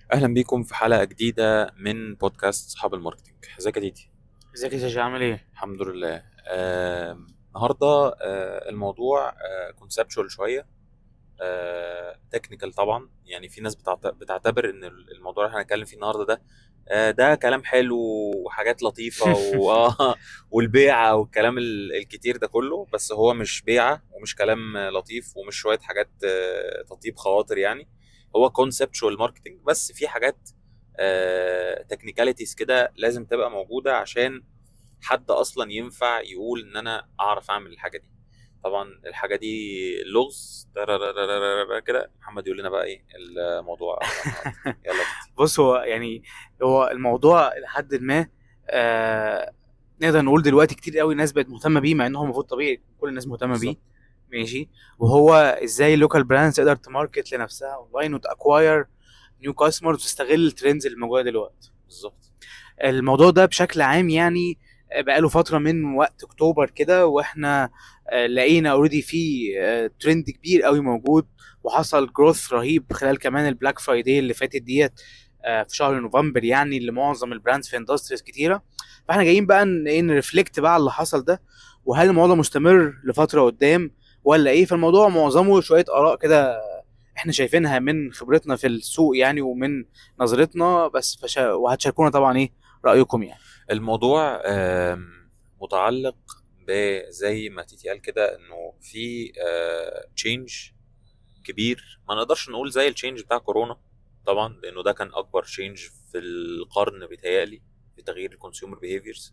اهلا بيكم في حلقه جديده من بودكاست اصحاب الماركتنج ازيك يا ديدي ازيك يا شاشة عامل ايه؟ الحمد لله آه، النهارده آه، الموضوع كونسبشوال شويه تكنيكال طبعا يعني في ناس بتعت- بتعتبر ان الموضوع اللي احنا هنتكلم فيه النهارده ده آه، ده كلام حلو وحاجات لطيفه واه والبيعه والكلام ال- الكتير ده كله بس هو مش بيعه ومش كلام لطيف ومش شويه حاجات آه، تطيب خواطر يعني هو كونسبشوال ماركتنج بس في حاجات تكنيكاليتيز كده لازم تبقى موجوده عشان حد اصلا ينفع يقول ان انا اعرف اعمل الحاجه دي طبعا الحاجه دي لغز تررررررر كده محمد يقول لنا بقى ايه الموضوع يلا بينا. بص هو يعني هو الموضوع لحد ما آه نقدر نقول دلوقتي كتير قوي ناس بقت مهتمه بيه مع انه هو المفروض طبيعي كل الناس مهتمه بيه بالظبط. ماشي وهو ازاي اللوكال براندز تقدر تماركت لنفسها اونلاين وتاكواير نيو كاستمرز وتستغل الترندز اللي موجوده دلوقتي بالظبط الموضوع ده بشكل عام يعني بقاله فتره من وقت اكتوبر كده واحنا آه، لقينا اوريدي في آه، ترند كبير قوي موجود وحصل جروث رهيب خلال كمان البلاك فرايداي اللي فاتت ديت آه، في شهر نوفمبر يعني اللي معظم البراندز في اندستريز كتيره فاحنا جايين بقى ن- ايه نرفلكت بقى على اللي حصل ده وهل الموضوع مستمر لفتره قدام ولا ايه فالموضوع معظمه شويه اراء كده احنا شايفينها من خبرتنا في السوق يعني ومن نظرتنا بس فشا... وهتشاركونا طبعا ايه رايكم يعني الموضوع آم، متعلق بزي ما تيتي قال كده انه في تشينج كبير ما نقدرش نقول زي التشينج بتاع كورونا طبعا لانه ده كان اكبر تشينج في القرن بيتهيألي في تغيير الكونسيومر بيهيفيرز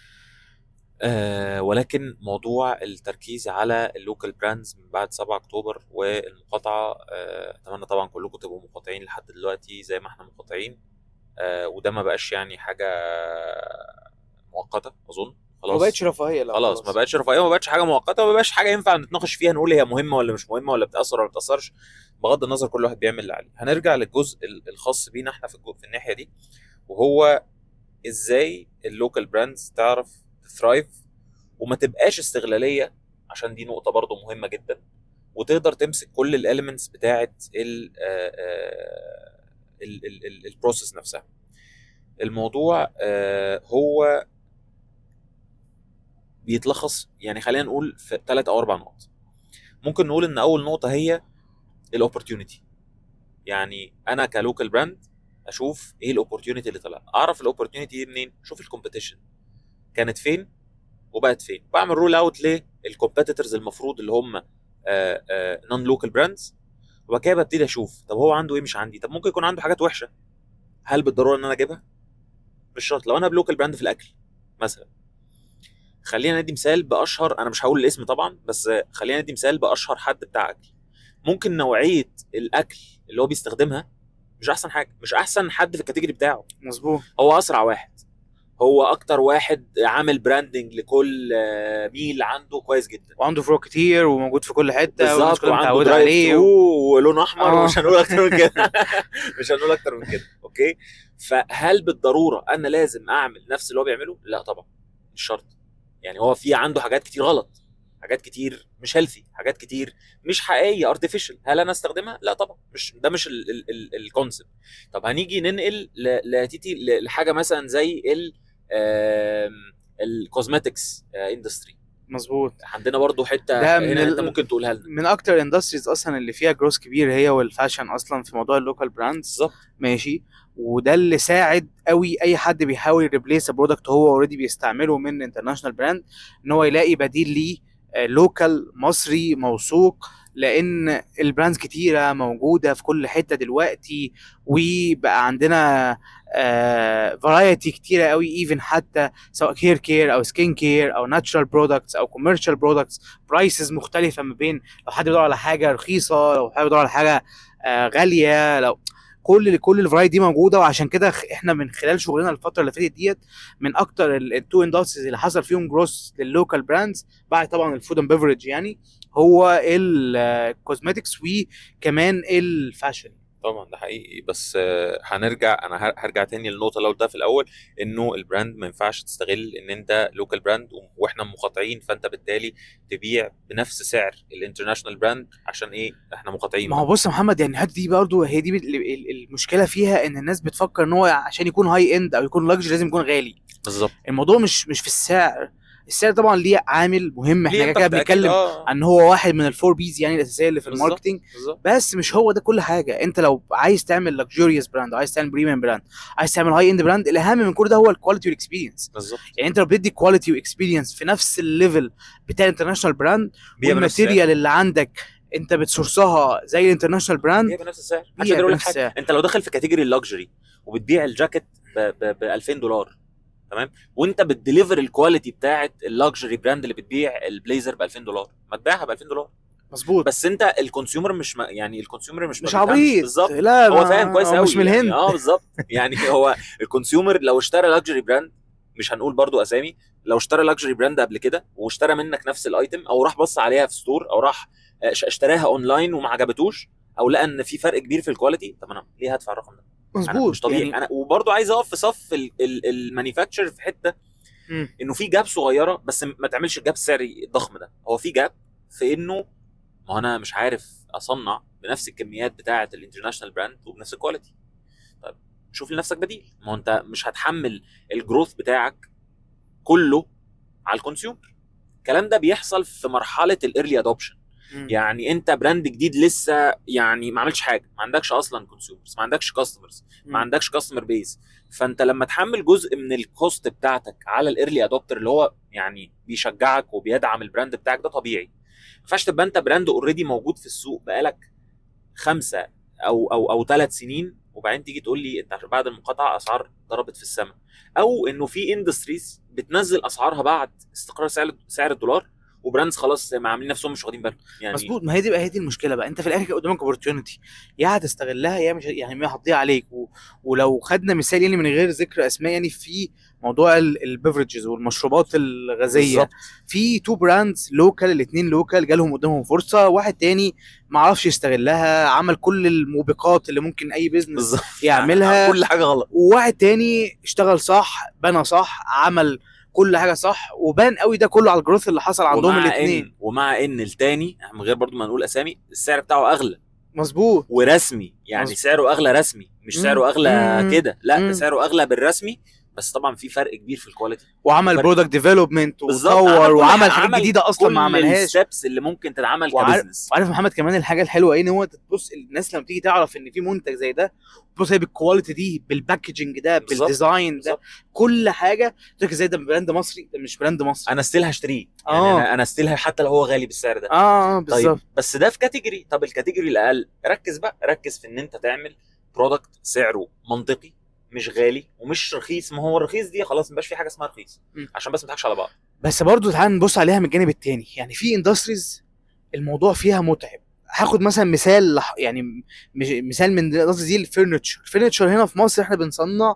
آه ولكن موضوع التركيز على اللوكال براندز من بعد 7 اكتوبر والمقاطعه آه، اتمنى طبعا كلكم تبقوا مقاطعين لحد دلوقتي زي ما احنا مقاطعين آه وده ما بقاش يعني حاجه مؤقته اظن خلاص ما بقتش رفاهيه لا خلاص ما بقتش رفاهيه وما بقتش حاجه مؤقته وما بقتش حاجه ينفع نتناقش فيها نقول هي مهمه ولا مش مهمه ولا بتاثر ولا ما بتاثرش بغض النظر كل واحد بيعمل اللي عليه هنرجع للجزء ال- الخاص بينا احنا في الجو- في الناحيه دي وهو ازاي اللوكال براندز تعرف تثرايف وما تبقاش استغلاليه عشان دي نقطه برضو مهمه جدا وتقدر تمسك كل الاليمنتس بتاعه البروسيس نفسها الموضوع آه، هو بيتلخص يعني خلينا نقول في ثلاث او اربع نقط ممكن نقول ان اول نقطه هي الاوبورتيونيتي يعني انا كلوكال براند اشوف ايه الاوبورتيونيتي اللي طلع اعرف الاوبورتيونيتي دي منين اشوف الكومبيتيشن كانت فين وبقت فين بعمل رول اوت للكومبيتيتورز المفروض اللي هم نون لوكال براندز وبعد كده ببتدي اشوف طب هو عنده ايه مش عندي طب ممكن يكون عنده حاجات وحشه هل بالضروره ان انا اجيبها مش شرط لو انا بلوكال براند في الاكل مثلا خلينا ندي مثال باشهر انا مش هقول الاسم طبعا بس خلينا ندي مثال باشهر حد بتاع اكل ممكن نوعيه الاكل اللي هو بيستخدمها مش احسن حاجه مش احسن حد في الكاتيجوري بتاعه مظبوط هو اسرع واحد هو اكتر واحد عامل براندنج لكل آه، ميل عنده كويس جدا وعنده فروع كتير وموجود في كل حته والناس بالظبط كلها وعنده متعوده درايف عليه ثرو و... ولون احمر آه. ومش هنقول اكتر من كده مش هنقول اكتر من كده اوكي فهل بالضروره انا لازم اعمل نفس اللي هو بيعمله لا طبعا مش شرط يعني هو في عنده حاجات كتير غلط حاجات كتير مش هيلثي حاجات كتير مش حقيقيه ارتفيشال هل انا استخدمها لا طبعا مش ده مش الكونسبت طب هنيجي ننقل ل- لتيتي ل- لحاجه مثلا زي ال الكوزماتكس اندستري مظبوط عندنا برضو حته ده من هنا ال- انت ممكن تقولها لنا من اكتر الاندستريز اصلا اللي فيها جروس كبير هي والفاشن اصلا في موضوع اللوكال براندز بالظبط ماشي وده اللي ساعد قوي اي حد بيحاول يريبليس برودكت هو اوريدي بيستعمله من انترناشونال براند ان هو يلاقي بديل ليه لوكال مصري موثوق لان البراندز كتيره موجوده في كل حته دلوقتي وبقى عندنا فرايتي كتيره قوي ايفن حتى سواء هير كير او سكين كير او ناتشرال برودكتس او كوميرشال برودكتس برايسز مختلفه ما بين لو حد بيدور على حاجه رخيصه لو حد بيدور على حاجه آه، غاليه لو كل كل الفرايتي دي موجوده وعشان كده خ- احنا من خلال شغلنا الفتره اللي فاتت ديت من اكتر التو اندستريز اللي حصل فيهم جروس لللوكال براندز بعد طبعا الفود اند بيفرج يعني هو الكوزماتكس وكمان الفاشن طبعا ده حقيقي بس آه، هنرجع انا هر- هرجع تاني للنقطه اللي قلتها في الاول انه البراند ما ينفعش تستغل ان انت لوكال براند واحنا مقاطعين فانت بالتالي تبيع بنفس سعر الانترناشونال براند عشان ايه احنا مقاطعين ما هو بص يا محمد يعني الحته دي برضه هي دي ال- ال- المشكله فيها ان الناس بتفكر ان هو عشان يكون هاي اند او يكون لاكجري لازم يكون غالي بالظبط الموضوع مش مش في السعر السعر طبعا ليه عامل مهم احنا ليه كده كده impact أكيد، بنتكلم آه، عن هو واحد من الفور بيز يعني الاساسيه اللي في بالظبط. الماركتنج بالظبط بس مش هو ده كل حاجه انت لو عايز تعمل لكجوريوس براند عايز تعمل بريميوم براند عايز تعمل هاي اند براند الاهم من كل ده هو الكواليتي والاكسبيرينس بالظبط يعني انت لو بتدي كواليتي واكسبيرينس في نفس الليفل بتاع الانترناشونال براند بيع بنفس السعر. والماتيريال اللي عندك انت بتسورسها زي الانترناشونال براند بيع بنفس السعر بيع محدش يقدر يقول لك بنفس حاجه السعر. انت لو داخل في كاتيجوري اللكجري وبتبيع الجاكيت ب 2000 دولار تمام وانت بتديليفر الكواليتي بتاعت اللكجري براند اللي بتبيع البليزر ب 2000 دولار ما تبيعها ب 2000 دولار مظبوط بس انت الكونسيومر مش ما يعني الكونسيومر مش ما مش بيفهمش. عبيط بالظبط لا هو ما- فاهم كويس هو قوي مش من يعني الهند اه بالظبط يعني هو الكونسيومر لو اشترى لكجري براند مش هنقول برضو اسامي لو اشترى لكجري براند قبل كده واشترى منك نفس الايتم او راح بص عليها في ستور او راح اه، ش- اشتراها اونلاين وما عجبتوش او لقى ان في فرق كبير في الكواليتي طب انا ليه هدفع الرقم ده؟ انا مظبوط مش طبيعي يعني انا وبرضو عايز اقف في صف المانيفاكتشر في حته مم. انه في جاب صغيره بس ما تعملش الجاب السعري الضخم ده هو في جاب في انه ما هو انا مش عارف اصنع بنفس الكميات بتاعه الانترناشونال براند وبنفس الكواليتي طيب شوف لنفسك بديل ما هو انت مش هتحمل الجروث بتاعك كله على الكونسيومر الكلام ده بيحصل في مرحله الايرلي ادوبشن مم. يعني انت براند جديد لسه يعني ما عملتش حاجه ما عندكش اصلا كونسيومرز ما عندكش كاستمرز ما عندكش كاستمر بيز فانت لما تحمل جزء من الكوست بتاعتك على الايرلي ادوبتر اللي هو يعني بيشجعك وبيدعم البراند بتاعك ده طبيعي ما ينفعش تبقى انت براند اوريدي موجود في السوق بقالك خمسه او او او ثلاث سنين وبعدين تيجي تقول لي انت عشان بعد المقاطعه اسعار ضربت في السماء او انه في اندستريز بتنزل اسعارها بعد استقرار سعر سعر الدولار وبراندز خلاص ما عاملين نفسهم مش واخدين بالهم يعني مظبوط ما هي دي بقى هي دي المشكله بقى انت في الاخر قدامك اوبورتيونيتي يا هتستغلها يا مش يعني ما هتضيع عليك و... ولو خدنا مثال يعني من غير ذكر اسماء يعني في موضوع البيفرجز والمشروبات الغازيه بالظبط في تو براندز لوكال الاثنين لوكال جالهم قدامهم فرصه واحد تاني ما عرفش يستغلها عمل كل الموبقات اللي ممكن اي بزنس بالظبط يعملها كل حاجه غلط وواحد تاني اشتغل صح بنى صح عمل كل حاجه صح وبان قوي ده كله على الجروث اللي حصل عندهم ومع الاثنين إن ومع ان التاني من غير برضو ما نقول اسامي السعر بتاعه اغلى مظبوط ورسمي يعني مظبوط. سعره اغلى رسمي مش مم. سعره اغلى مم. كده لا مم. ده سعره اغلى بالرسمي بس طبعا في فرق كبير في الكواليتي وعمل فرق. برودكت ديفلوبمنت بالظبط، وطور عمل كل وعمل حاجة، حاجات عمل جديده اصلا ما عملهاش الستبس اللي ممكن تتعمل وعارف- كبزنس وعارف يا محمد كمان الحاجه الحلوه ايه ان هو تبص الناس لما تيجي تعرف ان في منتج زي ده تبص هي بالكواليتي دي بالباكجنج ده بالظبط، بالديزاين ده بالظبط. كل حاجه تقول لك ازاي ده براند مصري ده مش براند مصري انا ستيل هشتريه يعني آه. انا انا ستيل حتى لو هو غالي بالسعر ده اه طيب بالظبط بس ده في كاتيجوري طب الكاتيجوري الاقل ركز بقى ركز في ان انت تعمل برودكت سعره منطقي مش غالي ومش رخيص ما هو الرخيص دي خلاص مبقاش في حاجه اسمها رخيص م. عشان بس ما نضحكش على بعض بس برضو تعال نبص عليها من الجانب التاني يعني في اندستريز الموضوع فيها متعب هاخد مثلا مثال لح- يعني مش مثال من الاندستريز دي الفرنتشر الفرنتشر هنا في مصر احنا بنصنع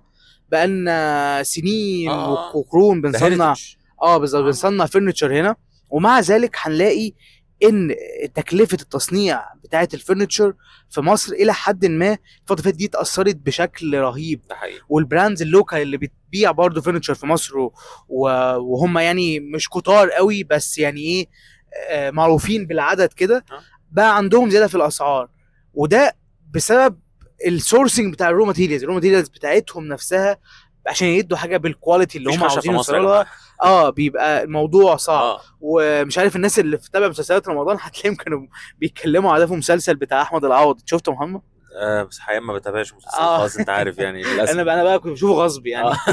بقالنا سنين آه. وقرون ده بنصنع heritage. اه بالظبط آه. بنصنع فرنتشر هنا ومع ذلك هنلاقي ان تكلفه التصنيع بتاعه الفرنتشر في مصر الى حد ما الفتره اللي فاتت دي اتاثرت بشكل رهيب ده حقيقي والبراندز اللوكال اللي بتبيع برضه فرنتشر في مصر و- و- وهم يعني مش كتار قوي بس يعني ايه آه، معروفين بالعدد كده آه. بقى عندهم زياده في الاسعار وده بسبب السورسنج بتاع الرو ماتيريالز الرو ماتيريالز بتاعتهم نفسها عشان يدوا حاجه بالكواليتي اللي مفيش هم خشب في عاوزين مصر يا يوصلوا لها جماعة. اه بيبقى الموضوع صعب اه ومش عارف الناس اللي بتتابع مسلسلات رمضان هتلاقيهم كانوا بيتكلموا على ده في مسلسل بتاع احمد العوض شفته يا محمد آه، بس حقيقة ما بتابعش مسلسلات آه. خلاص انت عارف يعني للاسف انا بقى انا بقى كنت بشوفه غصب يعني آه.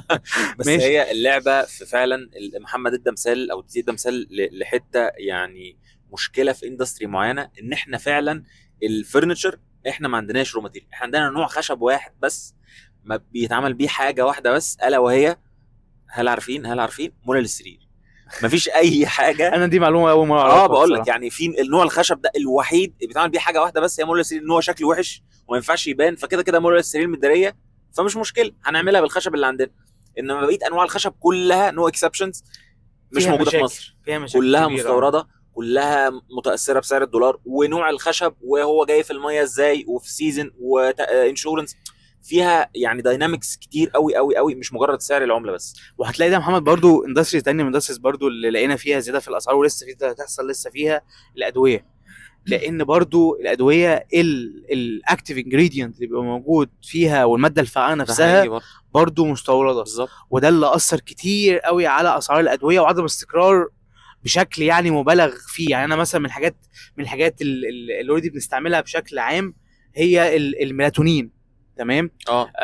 بس ماشي. هي اللعبه في فعلا ال- محمد ادى مثال او تزيد ده مثال ل- لحته يعني مشكله في اندستري معينه ان احنا فعلا الفرنتشر احنا ما عندناش رو ماتيريال احنا عندنا نوع خشب واحد بس ما بيتعمل بيه حاجه واحده بس الا وهي هل عارفين هل عارفين مولل السرير مفيش اي حاجه انا دي معلومه اول مره اعرفها اه بقول لك بصراحة. يعني في النوع الخشب ده الوحيد اللي بيتعمل بيه حاجه واحده بس هي مولل السرير ان هو شكله وحش وما ينفعش يبان فكده كده مولل السرير متداريه فمش مشكله هنعملها بالخشب اللي عندنا انما بقيه انواع الخشب كلها نو اكسبشنز مش فيها موجوده في مشاكل. مصر فيها مشاكل كلها كبيرة. مستورده كلها متاثره بسعر الدولار ونوع الخشب وهو جاي في الميه ازاي وفي سيزون وانشورنس فيها يعني داينامكس كتير قوي قوي قوي مش مجرد سعر العمله بس وهتلاقي ده يا محمد برضو اندستري تانية من اندستريز برضو اللي لقينا فيها زياده في الاسعار ولسه في ده هتحصل لسه فيها الادويه لان برضو الادويه الاكتيف انجريدينت اللي بيبقى موجود فيها والماده الفعاله ده نفسها حقيقي برضه. برضو مستورده بالظبط وده اللي اثر كتير قوي على اسعار الادويه وعدم استقرار بشكل يعني مبالغ فيه يعني انا مثلا من الحاجات من الحاجات ال- ال- اللي اوريدي بنستعملها بشكل عام هي ال- الميلاتونين تمام اه لو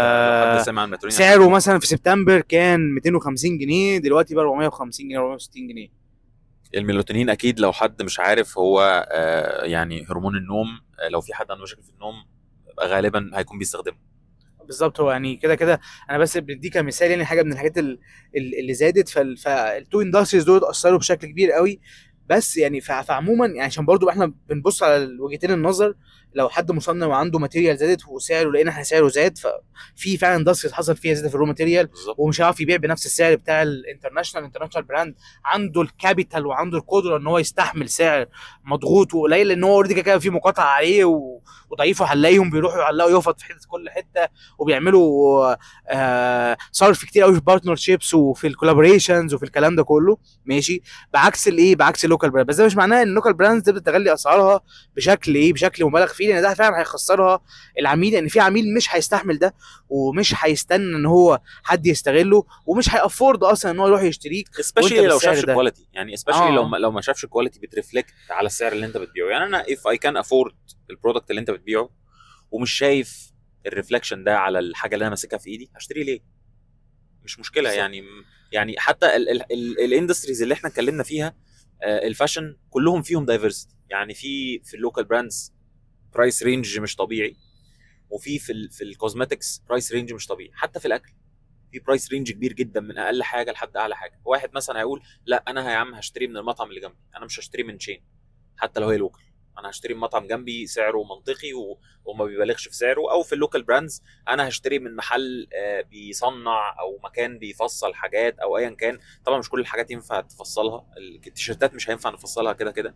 آه حد سمع عن الماترونين سعره مثلا في سبتمبر كان 250 جنيه دلوقتي ب 450 جنيه 460 جنيه الميلاتونين اكيد لو حد مش عارف هو آه يعني هرمون النوم آه لو في حد عنده مشاكل في النوم غالبا هيكون بيستخدمه بالظبط هو يعني كده كده انا بس بدي كمثال يعني حاجه من الحاجات ال- ال- اللي زادت فال- فالتو اندستريز دول اثروا بشكل كبير قوي بس يعني فع- فعموما يعني عشان برضو احنا بنبص على وجهتين النظر لو حد مصنع وعنده ماتيريال زادت وسعره لقينا احنا سعره زاد ففي فعلا اندستريز حصل فيها زياده في الرو ماتيريال بالظبط ومش هيعرف يبيع بنفس السعر بتاع الانترناشونال انترناشونال براند عنده الكابيتال وعنده القدره ان هو يستحمل سعر مضغوط وقليل لان هو اوريدي كده كده في مقاطعه عليه و... وضعيف وهنلاقيهم بيروحوا يعلقوا يفط في حته كل حته وبيعملوا آه صرف كتير قوي في بارتنر شيبس وفي الكولابوريشنز وفي الكلام ده كله ماشي بعكس الايه بعكس اللوكال براند بس ده مش معناه ان اللوكال براندز تبدا تغلي اسعارها بشكل ايه بشكل مبالغ فيه لان ده فعلا هيخسرها العميل لان في عميل مش هيستحمل ده ومش هيستنى ان هو حد يستغله ومش هيأفورد اصلا ان هو يروح يشتريك سبيشالي وانت لو بالسعر شافش ده. الكواليتي يعني سبيشالي آه. لو ما لو ما شافش الكواليتي بترفلكت على السعر اللي انت بتبيعه يعني انا اف اي كان افورد البرودكت اللي انت بتبيعه ومش شايف الريفلكشن ده على الحاجه اللي انا ماسكها في ايدي هشتري ليه مش مشكله صح. يعني يعني حتى الاندستريز اللي احنا اتكلمنا فيها آه، الفاشن كلهم فيهم دايفرستي يعني في في اللوكال براندز برايس رينج مش طبيعي وفي في ال في الكوزماتكس برايس رينج مش طبيعي حتى في الاكل في برايس رينج كبير جدا من اقل حاجه لحد اعلى حاجه واحد مثلا هيقول لا انا يا عم هشتري من المطعم اللي جنبي انا مش هشتري من شين حتى لو هي لوكال انا هشتري من مطعم جنبي سعره منطقي و... وما بيبالغش في سعره او في اللوكال براندز انا هشتري من محل آه، بيصنع او مكان بيفصل حاجات او ايا كان طبعا مش كل الحاجات ينفع تفصلها التيشيرتات مش هينفع نفصلها كده كده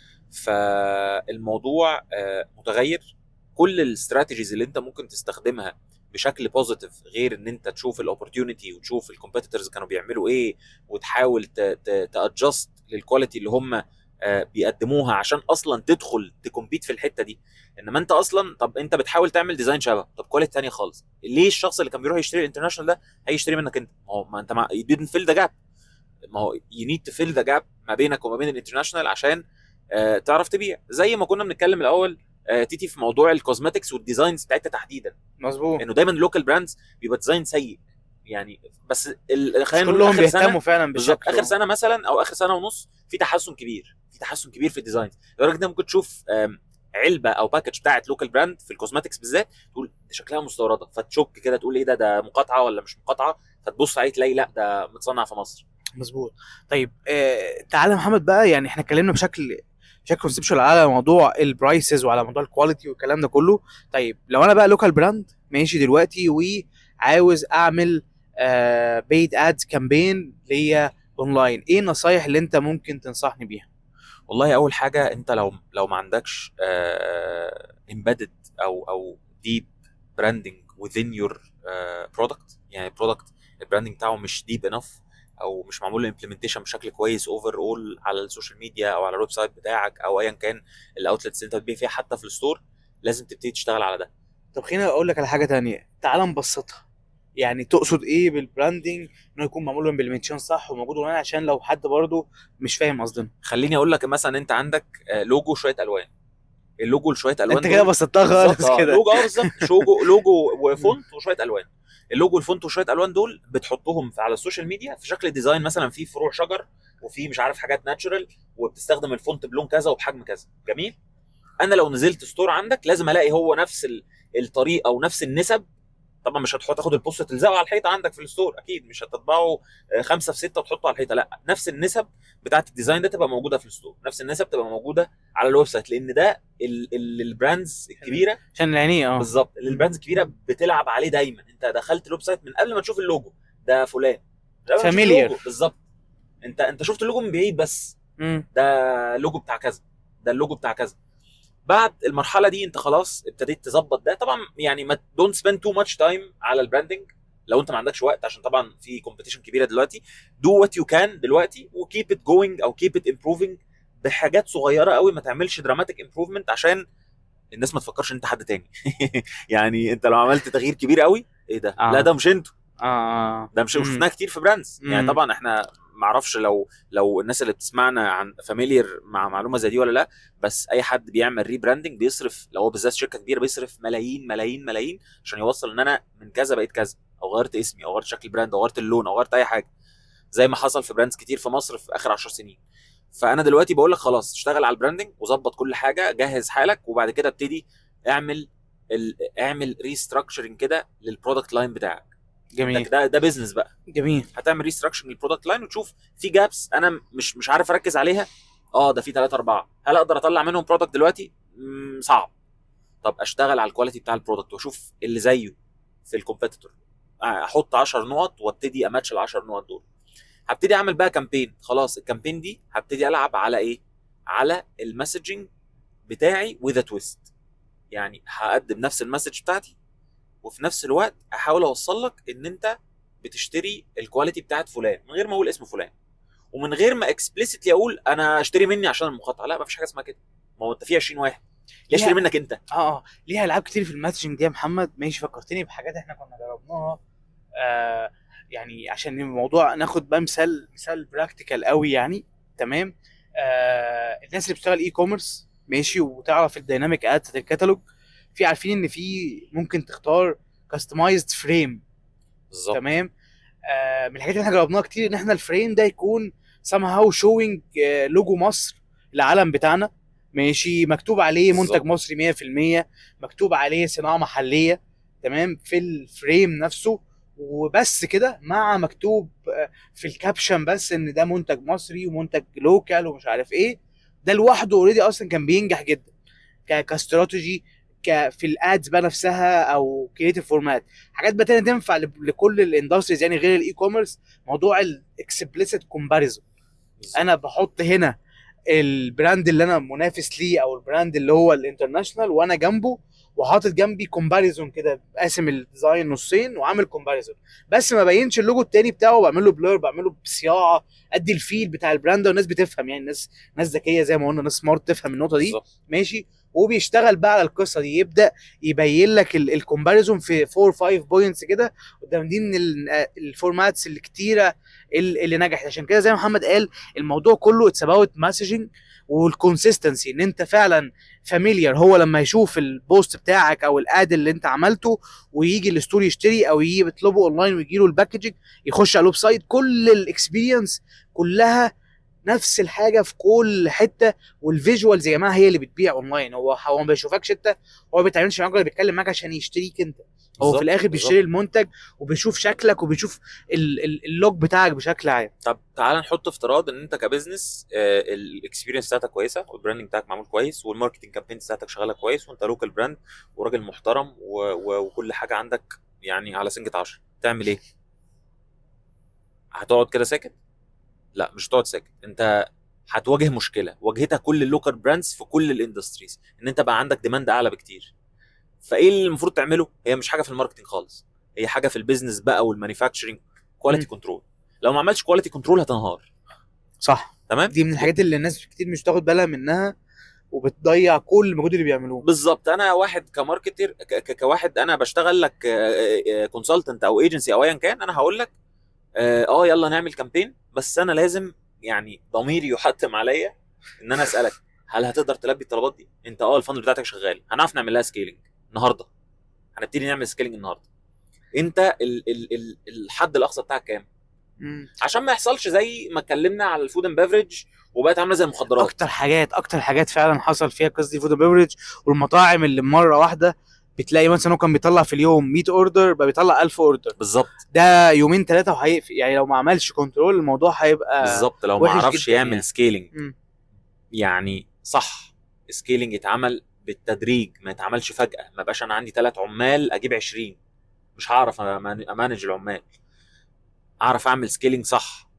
فالموضوع آه، متغير كل الاستراتيجيز اللي انت ممكن تستخدمها بشكل بوزيتيف غير ان انت تشوف الاوبورتيونيتي وتشوف الكومبيتيتورز كانوا بيعملوا ايه وتحاول تادجست للكواليتي اللي هم آه، بيقدموها عشان اصلا تدخل تكمبيت في الحته دي انما انت اصلا طب انت بتحاول تعمل ديزاين شبه طب كواليتي تانية خالص ليه الشخص اللي كان بيروح يشتري الانترناشونال ده هيشتري منك انت ما هو ما انت ما you didn't fill the gap ما هو you need to fill the gap ما بينك وما بين الانترناشونال عشان آه، تعرف تبيع زي ما كنا بنتكلم الاول آه، تيتي في موضوع الكوزماتكس والديزاينز بتاعتها تحديدا مظبوط انه دايما اللوكال براندز بيبقى ديزاين سيء يعني بس ال- خلينا نقول كلهم آخر سنة- بيهتموا فعلا بالظبط بالشكل اخر سنه مثلا او اخر سنه ونص في تحسن كبير في تحسن كبير في الديزاينز لدرجه انك ممكن تشوف آم، علبه او باكج بتاعت لوكال براند في الكوزماتكس بالذات تقول دي شكلها مستورده فتشك كده تقول ايه ده ده مقاطعه ولا مش مقاطعه فتبص عليه تلاقي لا ده متصنع في مصر مظبوط طيب آه تعالى يا محمد بقى يعني احنا اتكلمنا بشكل بشكل كونسبشوال على موضوع البرايسز وعلى موضوع الكواليتي والكلام ده كله طيب لو انا بقى لوكال براند ماشي دلوقتي وعاوز اعمل آه بيد ادز كامبين ليا اونلاين ايه النصايح اللي انت ممكن تنصحني بيها والله اول حاجه انت لو لو ما عندكش امبيدد او او ديب براندنج within your برودكت يعني برودكت البراندنج بتاعه مش ديب انف او مش معمول له امبلمنتيشن بشكل كويس اوفر اول على السوشيال ميديا او على الويب سايت بتاعك او ايا كان الاوتلتس اللي انت بتبيع فيها حتى في الستور لازم تبتدي تشتغل على ده طب خليني اقول لك على حاجه تانية تعال نبسطها يعني تقصد ايه بالبراندنج انه يكون معمول له امبلمنتيشن صح وموجود اونلاين عشان لو حد برضه مش فاهم قصدنا خليني اقول لك مثلا انت عندك آه، لوجو شويه الوان اللوجو لشويه الوان انت كده دول- بسطتها بالظبط، خالص آه، كده لوجو اه بالظبط لوجو لوجو وفونت وشويه الوان اللوجو والفونت وشويه الوان دول بتحطهم في- على السوشيال ميديا في شكل ديزاين مثلا فيه فروع شجر وفي مش عارف حاجات ناتشورال وبتستخدم الفونت بلون كذا وبحجم كذا جميل انا لو نزلت ستور عندك لازم الاقي هو نفس ال- الطريقه ونفس النسب طبعا مش هتحط تاخد البوست تلزقه على الحيطه عندك في الستور اكيد مش هتطبعه آه، خمسة في ستة وتحطه على الحيطه لا نفس النسب بتاعت الديزاين ده تبقى موجوده في الستور نفس النسب تبقى موجوده على الويب سايت لان ده ال- ال- البراندز الكبيره عشان العينيه اه بالظبط اللي البراندز الكبيره بتلعب عليه دايما انت دخلت الويب سايت من قبل ما تشوف اللوجو ده فلان ده قبل ما تشوف Familiar. اللوجو. بالظبط انت انت شفت اللوجو من بعيد بس مم. ده اللوجو بتاع كذا ده اللوجو بتاع كذا بعد المرحله دي انت خلاص ابتديت تظبط ده طبعا يعني ما دونت سبيند تو ماتش تايم على البراندنج لو انت ما عندكش وقت عشان طبعا في كومبيتيشن كبيره دلوقتي دو وات يو كان دلوقتي وكيب ات جوينج او كيب ات امبروفنج بحاجات صغيره قوي ما تعملش دراماتيك امبروفمنت عشان الناس ما تفكرش انت حد تاني يعني انت لو عملت تغيير كبير قوي ايه ده آه. لا ده مش انتوا اه ده مش مم. شفناه كتير في براندز يعني مم. طبعا احنا ما اعرفش لو لو الناس اللي بتسمعنا عن فاميليير مع معلومه زي دي ولا لا بس اي حد بيعمل ري براندنج بيصرف لو هو بالذات شركه كبيره بيصرف ملايين ملايين ملايين عشان يوصل ان انا من كذا بقيت كذا او غيرت اسمي او غيرت شكل البراند او غيرت اللون او غيرت اي حاجه زي ما حصل في براندز كتير في مصر في اخر 10 سنين فانا دلوقتي بقول لك خلاص اشتغل على البراندنج وظبط كل حاجه جهز حالك وبعد كده ابتدي اعمل ال... اعمل ريستراكشرنج كده للبرودكت لاين بتاعك ده جميل ده, ده بيزنس بقى جميل هتعمل ريستراكشن للبرودكت لاين وتشوف في جابس انا مش مش عارف اركز عليها اه ده في ثلاثة أربعة هل أقدر أطلع منهم برودكت دلوقتي؟ مم، صعب طب أشتغل على الكواليتي بتاع البرودكت وأشوف اللي زيه في الكومبيتيتور أحط 10 نقط وابتدي أماتش ال 10 نقط دول هبتدي أعمل بقى كامبين خلاص الكامبين دي هبتدي ألعب على إيه؟ على المسجنج بتاعي وذ تويست يعني هقدم نفس المسج بتاعتي وفي نفس الوقت احاول اوصل لك ان انت بتشتري الكواليتي بتاعت فلان من غير ما اقول اسم فلان ومن غير ما اكسبلسيتلي اقول انا اشتري مني عشان المقاطعه لا ما فيش حاجه اسمها كده ما هو انت في 20 واحد ليه اشتري لا. منك انت اه اه ليها العاب كتير في الماتشنج دي يا محمد ماشي فكرتني بحاجات احنا كنا جربناها آه يعني عشان الموضوع ناخد بقى مثال مثال براكتيكال قوي يعني تمام آه الناس اللي بتشتغل اي كوميرس ماشي وتعرف الديناميك اد بتاعت الكتالوج في عارفين ان في ممكن تختار كاستمايزد فريم بالظبط تمام آه من الحاجات اللي احنا جربناها كتير ان احنا الفريم ده يكون somehow showing آه لوجو مصر العلم بتاعنا ماشي مكتوب عليه منتج بالظبط. مصري 100% مكتوب عليه صناعه محليه تمام في الفريم نفسه وبس كده مع مكتوب آه، في الكابشن بس ان ده منتج مصري ومنتج لوكال ومش عارف ايه ده لوحده اوريدي اصلا كان بينجح جدا ك- كاستراتيجي ك في الادز بقى نفسها او كريتيف فورمات حاجات بقى تانية تنفع ل- لكل الاندستريز يعني غير الاي كوميرس موضوع الاكسبلسيت كومباريزون بالظبط. انا بحط هنا البراند اللي انا منافس ليه او البراند اللي هو الانترناشونال وانا جنبه وحاطط جنبي كومباريزون كده قاسم الديزاين نصين وعامل كومباريزون بس ما بينش اللوجو التاني بتاعه بعمل له بلور بعمل له بصياعه ادي الفيل بتاع البراند والناس بتفهم يعني ناس ناس ذكيه زي ما قلنا ناس سمارت تفهم النقطه دي بالظبط. ماشي وبيشتغل بقى على القصه دي يبدا يبين لك الكومباريزون في 4 5 بوينتس كده قدام دي من ال- الفورماتس الكتيره ال- اللي نجحت عشان كده زي ما محمد قال الموضوع كله اتس اباوت مسجنج والكونسيستنسي ان انت فعلا فاميليار هو لما يشوف البوست بتاعك او الاد اللي انت عملته ويجي الستوري يشتري او يجي يطلبه اونلاين ويجي له الباكجنج يخش على الويب سايت كل الاكسبيرينس كلها نفس الحاجه في كل حته والفيجوالز يا جماعه هي اللي بتبيع اونلاين هو هو ما بيشوفكش انت هو ما بيتعاملش معاك ولا بيتكلم معاك عشان يشتريك انت هو بالظبط. في الاخر بيشتري المنتج وبيشوف شكلك وبيشوف ال- ال- اللوج بتاعك بشكل عام طب تعال نحط افتراض ان انت كبزنس الاكسبيرينس بتاعتك كويسه والبراندنج بتاعك معمول كويس والماركتنج كامبين بتاعتك شغاله كويس وانت لوكال براند وراجل محترم و... و... وكل حاجه عندك يعني على سنجة 10 تعمل ايه؟ هتقعد كده ساكت؟ لا مش هتقعد ساكت انت هتواجه مشكله واجهتها كل اللوكال براندز في كل الاندستريز ان انت بقى عندك ديماند اعلى بكتير فايه اللي المفروض تعمله؟ هي مش حاجه في الماركتنج خالص هي حاجه في البيزنس بقى والمانيفاكتشرنج كواليتي مم. كنترول لو ما عملتش كواليتي كنترول هتنهار صح تمام دي من الحاجات اللي الناس كتير مش بتاخد بالها منها وبتضيع كل المجهود اللي بيعملوه بالظبط انا واحد كماركتر ك- ك- كواحد انا بشتغل لك كونسلتنت او ايجنسي او ايا كان انا هقول لك اه آه، يلا نعمل كامبين بس انا لازم يعني ضميري يحتم عليا ان انا اسالك هل هتقدر تلبي الطلبات دي؟ انت اه الفندق بتاعتك شغال هنعرف نعمل لها سكيلينج النهارده هنبتدي نعمل سكيلينج النهارده انت ال ال ال الحد الاقصى بتاعك كام؟ مم. عشان ما يحصلش زي ما اتكلمنا على الفود اند بيفرج وبقت عامله زي المخدرات اكتر حاجات اكتر حاجات فعلا حصل فيها قصه دي فود بيفرج والمطاعم اللي مره واحده بتلاقي مثلا هو كان بيطلع في اليوم 100 اوردر بقى بيطلع 1000 اوردر بالظبط ده يومين ثلاثه وهيقفل يعني لو ما عملش كنترول الموضوع هيبقى بالظبط لو ما وحش عرفش جداً يعمل يعني. سكيلينج مم. يعني صح سكيلينج يتعمل بالتدريج ما يتعملش فجاه ما بقاش انا عندي ثلاث عمال اجيب 20 مش هعرف أمان- امانج العمال اعرف اعمل سكيلينج صح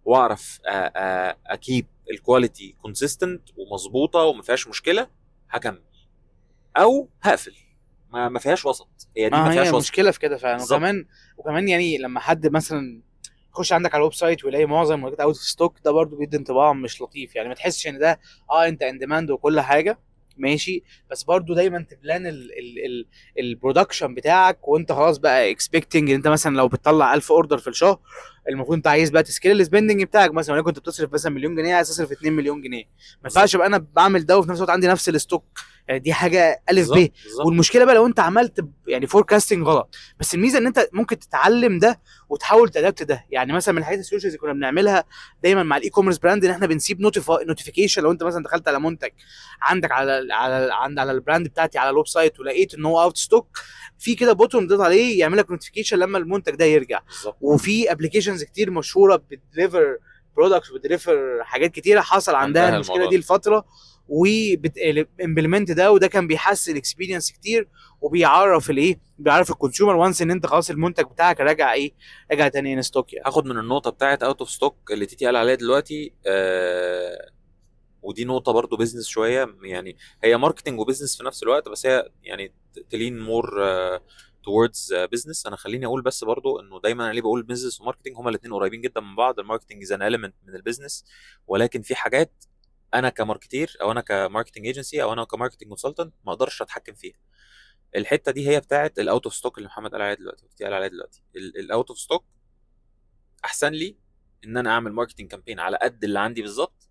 واعرف اكيب الكواليتي كونسيستنت ومظبوطه وما فيهاش مشكله هكمل او هقفل ما ما فيهاش وسط هي دي ما ما فيهاش هي وسط مشكله في كده فعلا بالظبط. وكمان وكمان يعني لما حد مثلا يخش عندك على الويب سايت ويلاقي معظم المنتجات اوت اوف ستوك ده برضو بيدي انطباع مش لطيف يعني ما تحسش ان ده اه انت ان ديماند وكل حاجه ماشي بس برضو دايما تبلان البرودكشن بتاعك وانت خلاص بقى اكسبكتنج ان انت مثلا لو بتطلع 1000 اوردر في الشهر المفروض انت عايز بقى تسكيل السبندنج بتاعك مثلا ولو كنت بتصرف مثلا مليون جنيه عايز تصرف 2 مليون جنيه ما ينفعش ابقى انا بعمل ده وفي نفس الوقت عندي نفس الستوك يعني دي حاجه الف ب بالظبط بالظبط. والمشكله بقى لو انت عملت ب- يعني فوركاستنج غلط بس الميزه ان انت ممكن تتعلم ده وتحاول تادبت ده يعني مثلا من الحاجات السوشيالز اللي كنا بنعملها دايما مع الاي كوميرس براند ان احنا بنسيب نوتيفيكيشن لو انت مثلا دخلت على منتج عندك على على عند على البراند بتاعتي على الويب سايت ولقيت ان هو اوت ستوك في كده بوتون تضغط عليه يعمل لك نوتيفيكيشن لما المنتج ده يرجع بالظبط وفي ابلكيشنز كتير مشهوره بتديليفر برودكتس وبتديليفر حاجات كتيره حصل عندها عندها المشكله الموضوع دي ده. لفتره وامبلمنت ده وده كان بيحسن الاكسبيرينس كتير وبيعرف الايه بيعرف الكونسيومر وانس ان انت خلاص المنتج بتاعك راجع ايه راجع تاني ان ستوك يعني هاخد من النقطه بتاعت اوت اوف ستوك اللي تيتي قال عليها دلوقتي آه ودي نقطه برضو بيزنس شويه يعني هي ماركتنج وبيزنس في نفس الوقت بس هي يعني تلين مور توردز بزنس انا خليني اقول بس برضو انه دايما انا ليه بقول بزنس وماركتنج هما الاثنين قريبين جدا من بعض الماركتنج از ان element من البيزنس ولكن في حاجات انا كماركتير او انا كماركتنج ايجنسي او انا كماركتنج كونسلتنت ما اقدرش اتحكم فيها الحته دي هي بتاعت الاوت اوف ستوك اللي محمد قال عليها دلوقتي وتيتي قال عليها دلوقتي الاوت اوف ستوك احسن لي ان انا اعمل ماركتنج كامبين على قد اللي عندي بالظبط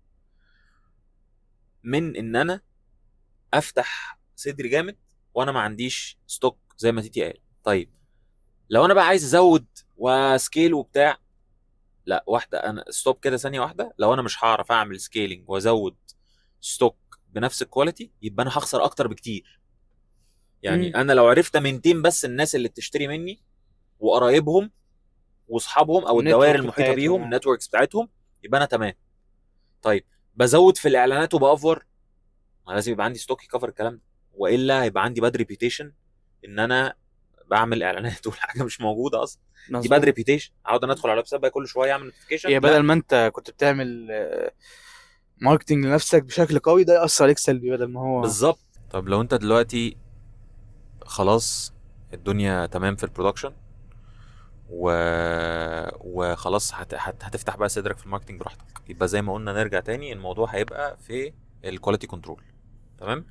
من ان انا افتح صدري جامد وانا ما عنديش ستوك زي ما تيتي قال طيب لو انا بقى عايز ازود وسكيل وبتاع لا واحده انا ستوب كده ثانيه واحده لو انا مش هعرف اعمل سكيلينج وازود ستوك بنفس الكواليتي يبقى انا هخسر اكتر بكتير يعني مم. انا لو عرفت امنتين بس الناس اللي بتشتري مني وقرايبهم واصحابهم او والنتورك الدوائر المحيطه بتاعتهم. بيهم النتوركس بتاعتهم يبقى انا تمام طيب بزود في الاعلانات وبافور ما لازم يبقى عندي ستوك يكفر الكلام ده والا هيبقى عندي باد ريبيتيشن ان انا بعمل اعلانات والحاجه مش موجوده اصلا دي مظبوط. باد ريبيتيشن اقعد انا ادخل على الويب سايت بقى كل شويه اعمل نوتيفيكيشن هي بدل ما انت كنت بتعمل آه، ماركتنج لنفسك بشكل قوي ده ياثر عليك سلبي بدل ما هو بالظبط طب لو انت دلوقتي خلاص الدنيا تمام في البرودكشن و... وخلاص هت... هت... هتفتح بقى صدرك في الماركتنج براحتك يبقى زي ما قلنا نرجع تاني الموضوع هيبقى في الكواليتي كنترول تمام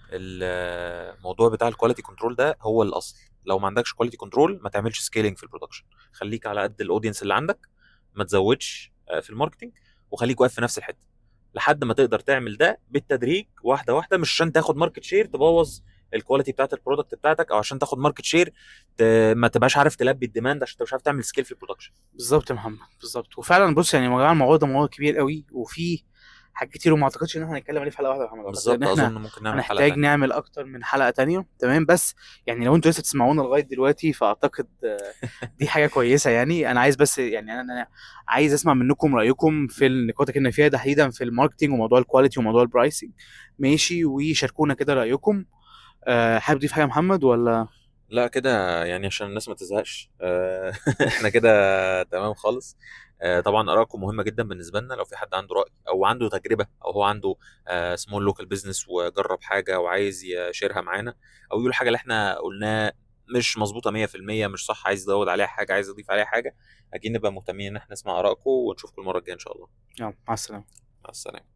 الموضوع بتاع الكواليتي كنترول ده هو الاصل لو ما عندكش كواليتي كنترول ما تعملش سكيلينج في البرودكشن خليك على قد الاودينس اللي عندك ما تزودش آه، في الماركتنج وخليك واقف في نفس الحته لحد ما تقدر تعمل ده بالتدريج واحده واحده مش عشان تاخد ماركت شير تبوظ الكواليتي بتاعت البرودكت بتاعتك او عشان تاخد ماركت شير ت... ما تبقاش عارف تلبي الديماند عشان انت مش عارف تعمل سكيل في البرودكشن بالظبط يا محمد بالظبط وفعلا بص يعني يا جماعه الموضوع ده موضوع كبير قوي وفي حاجات كتير وما اعتقدش ان احنا هنتكلم عليه في حلقه واحده يا محمد بالظبط لأن احنا اظن ممكن نعمل حلقه هنحتاج تانية. نعمل اكتر من حلقه تانية تمام بس يعني لو انتوا لسه بتسمعونا لغايه دلوقتي فاعتقد آه، دي حاجه كويسه يعني انا عايز بس يعني انا أنا عايز اسمع منكم رايكم في النقاط اللي كنا فيها تحديدا في الماركتنج وموضوع الكواليتي وموضوع البرايسنج ماشي وشاركونا كده رايكم آه، حابب تضيف حاجه يا محمد ولا لا كده يعني عشان الناس ما تزهقش آه، احنا كده تمام خالص آه، طبعا ارائكم مهمه جدا بالنسبه لنا لو في حد عنده راي او عنده تجربه او هو عنده سمول لوكال بزنس وجرب حاجه وعايز يشيرها معانا او يقول حاجه اللي احنا قلناه مش مظبوطه 100% مش صح عايز يزود عليها حاجه عايز يضيف عليها حاجه اكيد نبقى مهتمين ان احنا نسمع ارائكم ونشوفكم المره الجايه ان شاء الله يلا مع السلامه مع السلامه